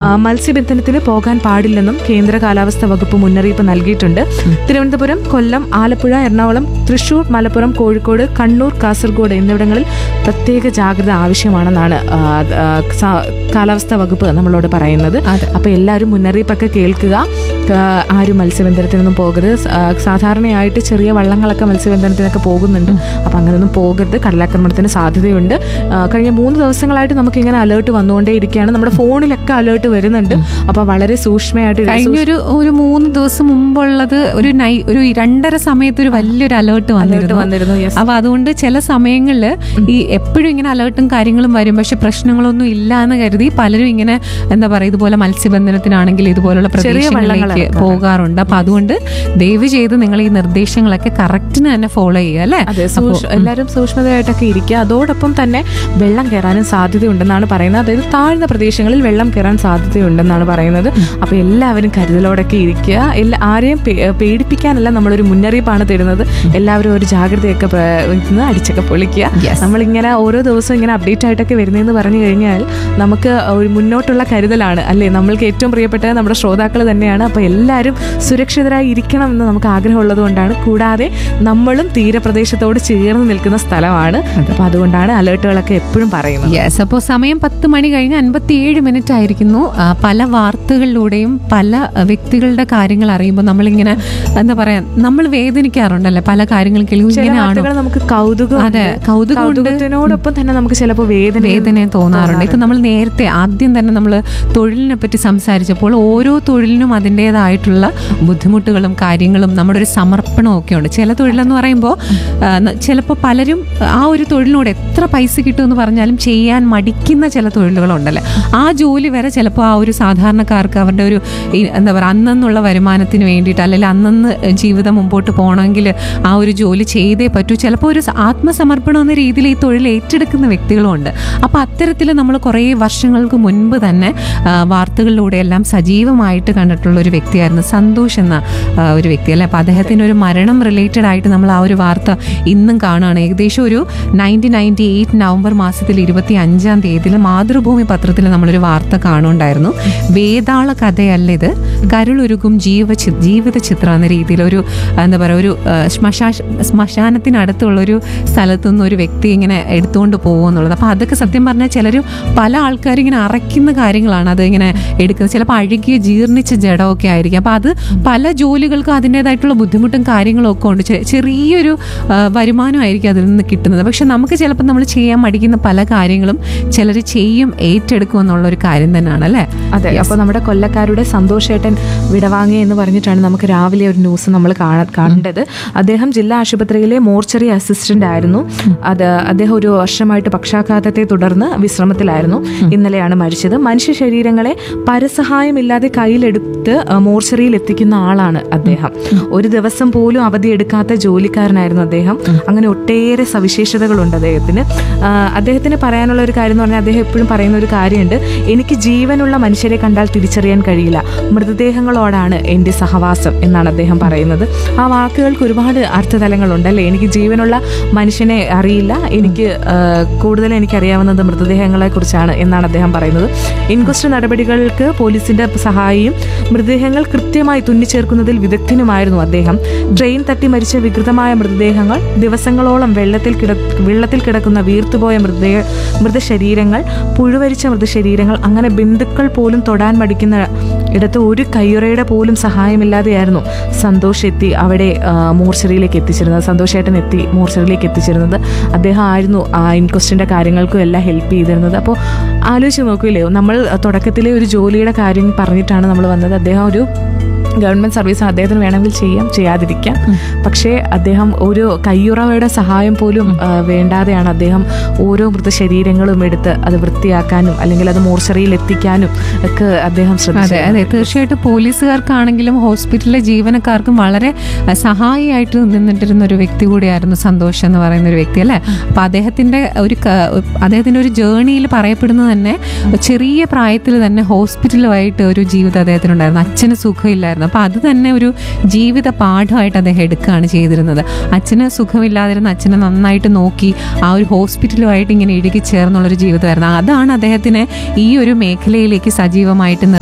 മത്സ്യബന്ധനത്തിന് പോകാൻ പാടില്ലെന്നും കേന്ദ്ര കാലാവസ്ഥാ വകുപ്പ് മുന്നറിയിപ്പ് നൽകിയിട്ടുണ്ട് തിരുവനന്തപുരം കൊല്ലം ആലപ്പുഴ എറണാകുളം തൃശൂർ മലപ്പുറം കോഴിക്കോട് കണ്ണൂർ കാസർഗോഡ് എന്നിവിടങ്ങളിൽ പ്രത്യേക ജാഗ്രത ആവശ്യമാണെന്നാണ് ആ, ആ, സ- കാലാവസ്ഥാ വകുപ്പ് നമ്മളോട് പറയുന്നത് അതെ. അപ്പൊ എല്ലാവരും മുന്നറിയിപ്പൊക്കെ കേൾക്കുക ആ, ആരും മത്സ്യബന്ധനത്തിനൊന്നും പോകരുത് സ- ആ, സാധാരണയായിട്ട് ചെറിയ വള്ളങ്ങളൊക്കെ മത്സ്യബന്ധനത്തിനൊക്കെ പോകുന്നുണ്ട് അപ്പൊ അങ്ങനെയൊന്നും പോകരുത് കടലാക്രമണത്തിന് സാധ്യതയുണ്ട് ആ, കഴിഞ്ഞ മൂന്ന് ദിവസങ്ങളായിട്ട് നമുക്ക് ഇങ്ങനെ അലേർട്ട് വന്നുകൊണ്ടേ ഇരിക്കുകയാണ് നമ്മുടെ ഫോണിലൊക്കെ അലേർട്ട് വരുന്നുണ്ട് അപ്പൊ വളരെ സൂക്ഷ്മമായിട്ട് ഇത് കഴിഞ്ഞൊരു ഒരു മൂന്ന് ദിവസം മുമ്പുള്ളത് ഒരു നൈ ഒരു രണ്ടര സമയത്ത് ഒരു വലിയൊരു അലേർട്ട് alert വന്നിരുന്നു വന്നിരുന്നു yes. അപ്പൊ അതുകൊണ്ട് ചില സമയങ്ങളിൽ ഈ എപ്പോഴും ഇങ്ങനെ അലേർട്ടും കാര്യങ്ങളും വരും പക്ഷെ പ്രശ്നങ്ങളൊന്നും ഇല്ല എന്ന് കരുതി പലരും ഇങ്ങനെ എന്താ പറയാ ഇതുപോലെ മത്സ്യബന്ധനത്തിനാണെങ്കിൽ ഇതുപോലുള്ള പ്രദേശങ്ങളിലേക്ക് വള്ളങ്ങളൊക്കെ പോകാറുണ്ട് അപ്പൊ അതുകൊണ്ട് ദയവ് ചെയ്ത് നിങ്ങൾ ഈ നിർദ്ദേശങ്ങളൊക്കെ കറക്റ്റിന് തന്നെ ഫോളോ ചെയ്യുക അല്ലേ അതെ സൂക്ഷ എല്ലാവരും സൂക്ഷ്മതയായിട്ടൊക്കെ ഇരിക്കുക അതോടൊപ്പം തന്നെ വെള്ളം കയറാനും സാധ്യതയുണ്ടെന്നാണ് പറയുന്നത് അതായത് താഴ്ന്ന പ്രദേശങ്ങളിൽ വെള്ളം കയറാൻ സാധ്യതയുണ്ടെന്നാണ് പറയുന്നത് അപ്പോൾ എല്ലാവരും കരുതലോടൊക്കെ ഇരിക്കുക എല്ലാ ആരെയും പേ- പേടിപ്പിക്കാനല്ല നമ്മളൊരു മുന്നറിയിപ്പാണ് തരുന്നത് എല്ലാവരും ഒരു ജാഗ്രതയൊക്കെ പ്ര- ഇരുന്ന് അടിച്ചൊക്കെ പൊളിക്കുക Yes. നമ്മളിങ്ങനെ ഓരോ ദിവസവും ഇങ്ങനെ അപ്ഡേറ്റ് ആയിട്ടൊക്കെ വരുന്നതെന്ന് പറഞ്ഞു കഴിഞ്ഞാൽ നമുക്ക് ഒരു മുന്നോട്ടുള്ള കരുതലാണ് അല്ലേ നമ്മൾക്ക് ഏറ്റവും പ്രിയപ്പെട്ടത് നമ്മുടെ ശ്രോതാക്കൾ തന്നെയാണ് അപ്പോൾ എല്ലാവരും സുരക്ഷിതരായി ഇരിക്കണം എന്ന് നമുക്ക് ആഗ്രഹമുള്ളത് കൊണ്ടാണ് കൂടാതെ നമ്മളും തീരപ്രദേശത്തോട് ചേർന്ന് നിൽക്കുന്ന സ്ഥലമാണ് അപ്പോൾ അതുകൊണ്ടാണ് അലേർട്ടുകളൊക്കെ എപ്പോഴും പറയുന്നത് യെസ് അപ്പോൾ സമയം പത്ത് മണി കഴിഞ്ഞ് അൻപത്തിയേഴ് മിനിറ്റ് ആയിരിക്കുന്നു ആ, പല വാർത്തകളിലൂടെയും പല ആ, വ്യക്തികളുടെ കാര്യങ്ങൾ അറിയുമ്പോൾ നമ്മളിങ്ങനെ എന്താ പറയാ നമ്മൾ വേദനിക്കാറുണ്ടല്ലേ പല കാര്യങ്ങളും കേൾക്കും ചില ഇങ്ങനെയാണോ വാർത്തകൾ നമുക്ക് കൗതുകം അതെ കൗതുകം ഉണ്ട്. കൗതുകത്തിനോടൊപ്പം തന്നെ നമുക്ക് ചിലപ്പോൾ വേദന വേദന തോന്നാറുണ്ട് ഇപ്പൊ നമ്മൾ നേരത്തെ ആദ്യം തന്നെ നമ്മൾ തൊഴിലിനെ പറ്റി സംസാരിച്ചപ്പോൾ ഓരോ തൊഴിലിനും അതിൻ്റെതായിട്ടുള്ള ബുദ്ധിമുട്ടുകളും കാര്യങ്ങളും നമ്മുടെ ഒരു സമർപ്പണവും ഒക്കെ ഉണ്ട് ചില തൊഴിലെന്ന് പറയുമ്പോൾ ചിലപ്പോൾ പലരും ആ ഒരു തൊഴിലിനോട് എത്ര പൈസ കിട്ടുമെന്ന് പറഞ്ഞാലും ചെയ്യാൻ മടിക്കുന്ന ചില തൊഴിലുകളുണ്ടല്ലേ ആ ജോലി വരെ ചിലപ്പോൾ ആ ഒരു സാധാരണക്കാർക്ക് അവരുടെ ഒരു ഈ എന്താ പറയുക അന്നെന്നുള്ള വരുമാനത്തിന് വേണ്ടിയിട്ട് അല്ലെങ്കിൽ അന്നന്ന് ജീവിതം മുമ്പോട്ട് പോകണമെങ്കിൽ ആ ഒരു ജോലി ചെയ്തേ പറ്റൂ ചിലപ്പോൾ ഒരു സ- ആത്മസമർപ്പണം എന്ന രീതിയിൽ ഈ തൊഴിൽ ഏറ്റെടുക്കുന്ന വ്യക്തികളുമുണ്ട് അപ്പോൾ അത്തരത്തിൽ നമ്മൾ കുറേ വർഷങ്ങൾക്ക് മുൻപ് തന്നെ ആ, വാർത്തകളിലൂടെ എല്ലാം സജീവമായിട്ട് കണ്ടിട്ടുള്ള ഒരു വ്യക്തിയായിരുന്നു സന്തോഷ് എന്ന ആ, ഒരു വ്യക്തി അല്ലേ അപ്പോൾ അദ്ദേഹത്തിന് ഒരു മരണം റിലേറ്റഡ് ആയിട്ട് നമ്മൾ ആ ഒരു വാർത്ത ഇന്നും കാണുകയാണ് ഏകദേശം ഒരു നയൻറ്റീൻ നയൻറ്റി എയ്റ്റ് നവംബർ മാസത്തിൽ ഇരുപത്തി അഞ്ചാം തീയതിയിൽ മാതൃഭൂമി പത്രത്തിൽ നമ്മളൊരു വാർത്ത കാണുന്നുണ്ടായിരുന്നു വേതാള കഥയല്ല ഇത് കരുളൊരുക്കും ജീവ ജീവിത ചിത്രം എന്ന രീതിയിൽ ഒരു എന്താ പറയുക ഒരു ആ, ശ്മശാ ശ്മശാനത്തിനടുത്തുള്ള ഒരു സ്ഥലത്തു നിന്ന് ഒരു വ്യക്തി ഇങ്ങനെ എടുത്തുകൊണ്ട് പോകുമെന്നുള്ളത് അപ്പോൾ അതൊക്കെ സത്യം പറഞ്ഞാൽ ചിലരും പല ആൾക്കാരും ഇങ്ങനെ അറയ്ക്കുന്ന കാര്യങ്ങളാണ് അത് ഇങ്ങനെ എടുക്കുന്നത് ചിലപ്പോൾ അഴുകിയ ജീർണിച്ച ജഡമൊക്കെ ആയിരിക്കും അപ്പോൾ അത് പല ജോലികൾക്കും അതിൻ്റെതായിട്ടുള്ള ബുദ്ധിമുട്ടും കാര്യങ്ങളും ഒക്കെ ഉണ്ട് ചെ- ചെറിയൊരു ആ, വരുമാനമായിരിക്കും അതിൽ നിന്ന് കിട്ടുന്നത് പക്ഷെ നമുക്ക് ചിലപ്പോൾ നമ്മൾ ചെയ്യാൻ മടിക്കുന്ന പല കാര്യങ്ങളും ചിലർ ചെയ്യും ഏറ്റെടുക്കും എന്നുള്ള ഒരു കാര്യം തന്നെയാണ് അല്ലേ അതെ അപ്പോൾ നമ്മുടെ കൊല്ലക്കാരുടെ സന്തോഷേട്ടൻ വിടവാങ്ങി എന്ന് പറഞ്ഞിട്ടാണ് നമുക്ക് രാവിലെ ഒരു ന്യൂസ് നമ്മൾ കാണ കണ്ടത് അദ്ദേഹം ജില്ലാ ആശുപത്രിയിലെ മോർച്ചറി അസിസ്റ്റന്റ് ആയിരുന്നു അത് അദ്ദേഹം ഒരു വർഷമായിട്ട് പക്ഷാഘാതത്തെ തുടർന്ന് വിശ്രമത്തിലായിരുന്നു ഇന്നലെയാണ് മരിച്ചത് മനുഷ്യ ശരീരങ്ങളെ പരസഹായമില്ലാതെ കയ്യിലെടുത്ത് ആ, മോർച്ചറിയിൽ എത്തിക്കുന്ന ആളാണ് അദ്ദേഹം ഒരു ദിവസം പോലും അവധി എടുക്കാത്ത ജോലിക്കാരനായിരുന്നു അദ്ദേഹം അങ്ങനെ ഒട്ടേറെ സവിശേഷതകളുണ്ട് അദ്ദേഹത്തിന് ആ, അദ്ദേഹത്തിന് പറയാനുള്ള ഒരു കാര്യം എന്ന് പറഞ്ഞാൽ അദ്ദേഹം എപ്പോഴും പറയുന്ന ഒരു കാര്യമുണ്ട് എനിക്ക് ജീവനുള്ള മനുഷ്യരെ കണ്ടാൽ തിരിച്ചറിയാൻ കഴിയില്ല മൃതദേഹങ്ങളോടാണ് എൻ്റെ സഹവാസം എന്നാണ് അദ്ദേഹം പറയുന്നത് ആ വാക്കുകൾക്ക് ഒരുപാട് അർത്ഥതലങ്ങളുണ്ട് അല്ലേ എനിക്ക് ജീവനുള്ള മനുഷ്യനെ അറിയില്ല എനിക്ക് ആ, കൂടുതൽ എനിക്കറിയാവുന്നത് മൃതദേഹങ്ങളെ കുറിച്ചാണ് എന്നാണ് അദ്ദേഹം പറയുന്നത് ഇൻക്വസ്റ്റ് നടപടികൾക്ക് പോലീസിന്റെ സഹായിയും മൃതദേഹങ്ങൾ കൃത്യമായി തുന്നിച്ചേർക്കുന്നതിൽ വിദഗ്ധനുമായിരുന്നു അദ്ദേഹം ട്രെയിൻ തട്ടി മരിച്ച വികൃതമായ മൃതദേഹങ്ങൾ ദിവസങ്ങളോളം വെള്ളത്തിൽ കിട വെള്ളത്തിൽ കിടക്കുന്ന വീർത്തുപോയ മൃതദേഹ മൃതശരീരങ്ങൾ പുഴുവരിച്ച മൃതശരീരങ്ങൾ അങ്ങനെ ബന്ധുക്കൾ പോലും തൊടാൻ മടിക്കുന്ന ഇടത്ത് ഒരു കയ്യുറയുടെ പോലും സഹായമില്ലാതെയായിരുന്നു സന്തോഷ് എത്തി അവിടെ ആ, മോർച്ചറിയിലേക്ക് എത്തിച്ചിരുന്നത് സന്തോഷേട്ടൻ എത്തി മോർച്ചറിയിലേക്ക് എത്തിച്ചിരുന്നത് അദ്ദേഹം ആയിരുന്നു ആ ഇൻക്വസ്റ്റിൻ്റെ കാര്യങ്ങൾക്കും എല്ലാം ഹെൽപ്പ് ചെയ്തിരുന്നത് അപ്പോൾ ആലോചിച്ച് നോക്കില്ലേ നമ്മൾ തുടക്കത്തിലെ ഒരു ജോലിയുടെ കാര്യം പറഞ്ഞിട്ടാണ് നമ്മൾ വന്നത് അദ്ദേഹം ഒരു ഗവൺമെൻറ് സർവീസ് അദ്ദേഹത്തിന് വേണമെങ്കിൽ ചെയ്യാം ചെയ്യാതിരിക്കാം പക്ഷേ അദ്ദേഹം ഒരു കയ്യുറവയുടെ സഹായം പോലും ആ, വേണ്ടാതെയാണ് അദ്ദേഹം ഓരോ മൃതശരീരങ്ങളും എടുത്ത് അത് വൃത്തിയാക്കാനും അല്ലെങ്കിൽ അത് മോർച്ചറിയിൽ എത്തിക്കാനും ഒക്കെ അദ്ദേഹം അതെ ശ്രദ്ധിച്ചു അതെ തീർച്ചയായിട്ടും പോലീസുകാർക്കാണെങ്കിലും ഹോസ്പിറ്റലിലെ ജീവനക്കാർക്കും വളരെ അഹ്, സഹായിയായിട്ട് നിന്നിട്ടിരുന്ന ഒരു വ്യക്തി കൂടിയായിരുന്നു സന്തോഷ് എന്ന് പറയുന്ന ഒരു വ്യക്തി അല്ലേ അപ്പൊ അദ്ദേഹത്തിന്റെ ഒരു ക- അദ്ദേഹത്തിന്റെ ഒരു ജേണിയിൽ പറയപ്പെടുന്നത് തന്നെ ചെറിയ പ്രായത്തിൽ തന്നെ ഹോസ്പിറ്റലുമായിട്ട് ഒരു ജീവിതം അദ്ദേഹത്തിനുണ്ടായിരുന്നു അച്ഛന് സുഖമില്ലായിരുന്നു അപ്പൊ അത് തന്നെ ഒരു ജീവിത പാഠമായിട്ട് അദ്ദേഹം എടുക്കുകയാണ് ചെയ്തിരുന്നത് അച്ഛന് സുഖമില്ലാതിരുന്ന അച്ഛനെ നന്നായിട്ട് നോക്കി ആ ഒരു ഹോസ്പിറ്റലുമായിട്ട് ഇങ്ങനെ ഇഴുകി ചേർന്നുള്ളൊരു ജീവിതമായിരുന്നു അതാണ് അദ്ദേഹത്തിനെ ഈ ഒരു മേഖലയിലേക്ക് സജീവമായിട്ട് നിർത്തി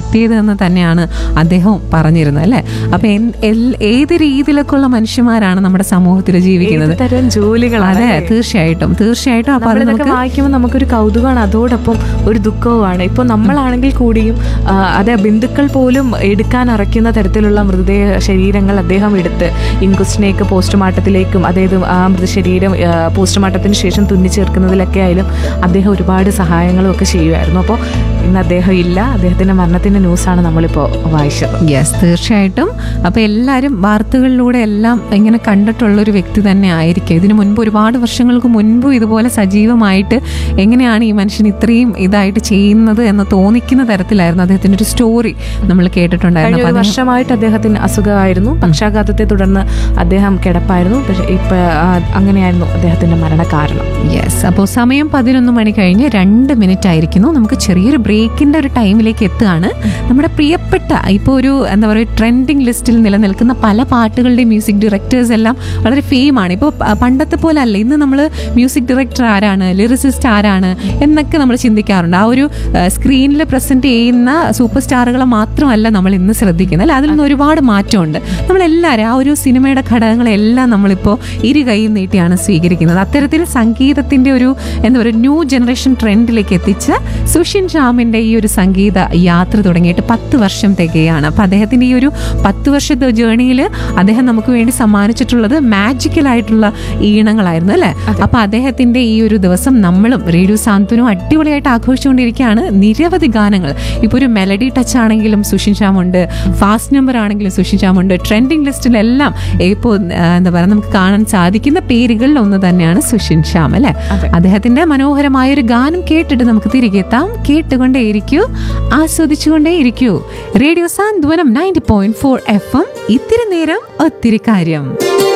എത്തിയത് എന്ന് തന്നെയാണ് അദ്ദേഹവും പറഞ്ഞിരുന്നത് അല്ലേ അപ്പൊ എൻ- എൽ- ഏത് രീതിയിലൊക്കെയുള്ള മനുഷ്യന്മാരാണ് നമ്മുടെ സമൂഹത്തിൽ ജീവിക്കുന്നത് ഏത് തരം ജോലികളാണ് അതെ തീർച്ചയായിട്ടും തീർച്ചയായിട്ടും അപ്പൊ അത് നമ്മളിതൊക്കെ നമുക്ക് വായിക്കുമ്പോൾ നമുക്കൊരു കൗതുകമാണ് അതോടൊപ്പം ഒരു ദുഃഖവുമാണ് ഇപ്പോൾ നമ്മളാണെങ്കിൽ കൂടിയും ആ, അതെ ബന്ധുക്കൾ പോലും എടുക്കാൻ അറയ്ക്കുന്ന തരത്തിലുള്ള മൃതദേഹ ശരീരങ്ങൾ അദ്ദേഹം എടുത്ത് ഇൻക്വസ്റ്റിനേക്ക് പോസ്റ്റ്മോർട്ടത്തിലേക്കും അതായത് ആ മൃതശരീരം ആ, പോസ്റ്റ്മോർട്ടത്തിന് ശേഷം തുന്നിച്ചേർക്കുന്നതിലൊക്കെ ആയാലും അദ്ദേഹം ഒരുപാട് സഹായങ്ങളും ഒക്കെ ചെയ്യുമായിരുന്നു അപ്പോൾ ഇന്ന് അദ്ദേഹം ഇല്ല അദ്ദേഹത്തിന്റെ മരണത്തിന്റെ ന്യൂസാണ് നമ്മളിപ്പോൾ വായിച്ചത് യെസ് തീർച്ചയായിട്ടും അപ്പോൾ എല്ലാവരും വാർത്തകളിലൂടെ എല്ലാം ഇങ്ങനെ കണ്ടിട്ടുള്ള ഒരു വ്യക്തി തന്നെ ആയിരിക്കും ഇതിനു മുൻപ് ഒരുപാട് വർഷങ്ങൾക്ക് മുൻപും ഇതുപോലെ സജീവമായിട്ട് എങ്ങനെയാണ് ഈ മനുഷ്യൻ ഇത്രയും ഇതായിട്ട് ചെയ്യുന്നത് എന്ന് തോന്നിക്കുന്ന തരത്തിലായിരുന്നു അദ്ദേഹത്തിൻ്റെ ഒരു സ്റ്റോറി നമ്മൾ കേട്ടിട്ടുണ്ടായിരുന്നു കഴിഞ്ഞ അപ്പോൾ ഒരു അതിന് വർഷമായിട്ട് അദ്ദേഹത്തിന് അസുഖമായിരുന്നു പക്ഷാഘാതത്തെ തുടർന്ന് അദ്ദേഹം കിടപ്പായിരുന്നു പക്ഷേ ഇപ്പൊ ആ, അങ്ങനെയായിരുന്നു അദ്ദേഹത്തിന്റെ മരണകാരണം യെസ് അപ്പോൾ സമയം പതിനൊന്ന് മണി കഴിഞ്ഞ് രണ്ട് മിനിറ്റ് ആയിരിക്കുന്നു നമുക്ക് ചെറിയൊരു ബ്രേക്കിന്റെ ഒരു ടൈമിലേക്ക് എത്തുകയാണ് നമ്മുടെ പ്രിയപ്പെട്ട ഇപ്പോൾ ഒരു എന്താ പറയുക ട്രെൻഡിങ് ലിസ്റ്റിൽ നിലനിൽക്കുന്ന പല പാട്ടുകളുടെയും മ്യൂസിക് ഡയറക്ടേഴ്സ് എല്ലാം വളരെ ഫെയിമാണ് ഇപ്പോൾ പണ്ടത്തെ പോലെ അല്ല ഇന്ന് നമ്മൾ മ്യൂസിക് ഡയറക്ടർ ആരാണ് ലിറിസിസ്റ്റ് ആരാണ് എന്നൊക്കെ നമ്മൾ ചിന്തിക്കാറുണ്ട് ആ ഒരു സ്ക്രീനിൽ പ്രസന്റ് ചെയ്യുന്ന സൂപ്പർ സ്റ്റാറുകളെ മാത്രമല്ല നമ്മൾ ഇന്ന് ശ്രദ്ധിക്കുന്നത് അല്ല അതിൽ നിന്ന് ഒരുപാട് മാറ്റമുണ്ട് നമ്മളെല്ലാവരും ആ ഒരു സിനിമയുടെ ഘടകങ്ങളെല്ലാം നമ്മളിപ്പോൾ ഇരു കൈയും നീട്ടിയാണ് സ്വീകരിക്കുന്നത് അത്തരത്തിൽ സംഗീതത്തിന്റെ ഒരു എന്താ പറയുക ന്യൂ ജനറേഷൻ ട്രെൻഡിലേക്ക് എത്തിച്ച സുഷിൻ ഷാമിന്റെ ഈ ഒരു സംഗീത യാത്ര തുടങ്ങിയിട്ട് പത്ത് വർഷം തികയാണ് അപ്പൊ അദ്ദേഹത്തിന്റെ ഈ ഒരു പത്ത് വർഷത്തെ ജേണിയിൽ അദ്ദേഹം നമുക്ക് വേണ്ടി സമ്മാനിച്ചിട്ടുള്ളത് മാജിക്കൽ ആയിട്ടുള്ള ഈണങ്ങളായിരുന്നു അല്ലേ അപ്പൊ അദ്ദേഹത്തിന്റെ ഈ ഒരു ദിവസം നമ്മളും റേഡിയോ സാന്ത്വനും അടിപൊളിയായിട്ട് ആഘോഷിച്ചുകൊണ്ടിരിക്കുകയാണ് നിരവധി ഗാനങ്ങൾ ഇപ്പൊ ഒരു മെലഡി ടച്ച് ആണെങ്കിലും സുഷിൻ ശ്യാമുണ്ട് ഫാസ്റ്റ് നമ്പർ ആണെങ്കിലും സുഷിൻ ശ്യാമുണ്ട് ട്രെൻഡിങ് ലിസ്റ്റിലെല്ലാം ഇപ്പോൾ എന്താ പറയുക നമുക്ക് കാണാൻ സാധിക്കുന്ന പേരുകളിൽ ഒന്ന് തന്നെയാണ് സുഷിൻ ശ്യാം അല്ലെ അദ്ദേഹത്തിന്റെ മനോഹരമായ ഒരു ഗാനം കേട്ടിട്ട് നമുക്ക് തിരികെ എത്താം കേട്ടുകൊണ്ടേയിരിക്കൂ ആസ്വദിച്ചുകൊണ്ടേയിരിക്കൂ radio Santhwanam ninety point four F M ഇത്തിരി നേരം ഒത്തിരി കാര്യം